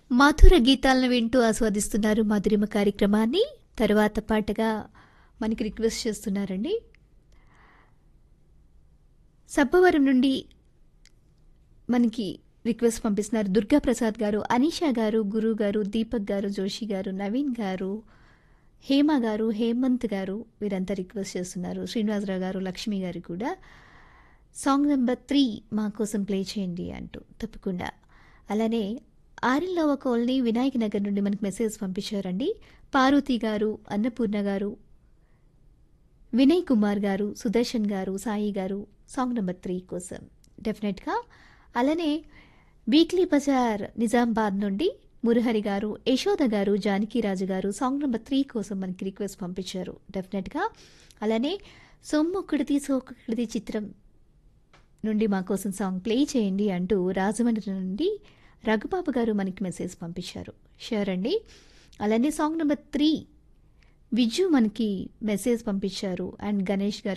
మధుర గీతాలను వింటూ ఆస్వాదిస్తున్నారు మధురిమ కార్యక్రమాన్ని తరువాత పాటగా మనకి రిక్వెస్ట్ చేస్తున్నారండి సబ్బవరం నుండి మనకి రిక్వెస్ట్ పంపిస్తున్నారు దుర్గా ప్రసాద్ గారు అనీషా గారు గురు గారు దీపక్ గారు జోషి గారు నవీన్ గారు హేమ గారు హేమంత్ గారు వీరంతా రిక్వెస్ట్ చేస్తున్నారు శ్రీనివాసరావు గారు లక్ష్మి గారు కూడా సాంగ్ నెంబర్ త్రీ మా కోసం ప్లే చేయండి అంటూ తప్పకుండా అలానే ఆరిల్లవ కాలనీ వినాయక నగర్ నుండి మనకు మెసేజ్ పంపించారండి పార్వతి గారు అన్నపూర్ణ గారు వినయ్ కుమార్ గారు సుదర్శన్ గారు సాయి గారు సాంగ్ నెంబర్ త్రీ కోసం డెఫినెట్గా అలానే వీక్లీ బజార్ నిజామాబాద్ నుండి మురహరి గారు యశోద గారు జానకిరాజు గారు సాంగ్ నెంబర్ త్రీ కోసం మనకి రిక్వెస్ట్ పంపించారు డెఫినెట్గా అలానే సొమ్మొక్కడిది సోకొక్కడిది చిత్రం నుండి మా కోసం సాంగ్ ప్లే చేయండి అంటూ రాజమండ్రి నుండి రఘుబాబు గారు మనకి మెసేజ్ పంపించారు షూర్ అండి అలానే సాంగ్ నెంబర్ త్రీ విజు మనకి మెసేజ్ పంపించారు అండ్ గణేష్ గారు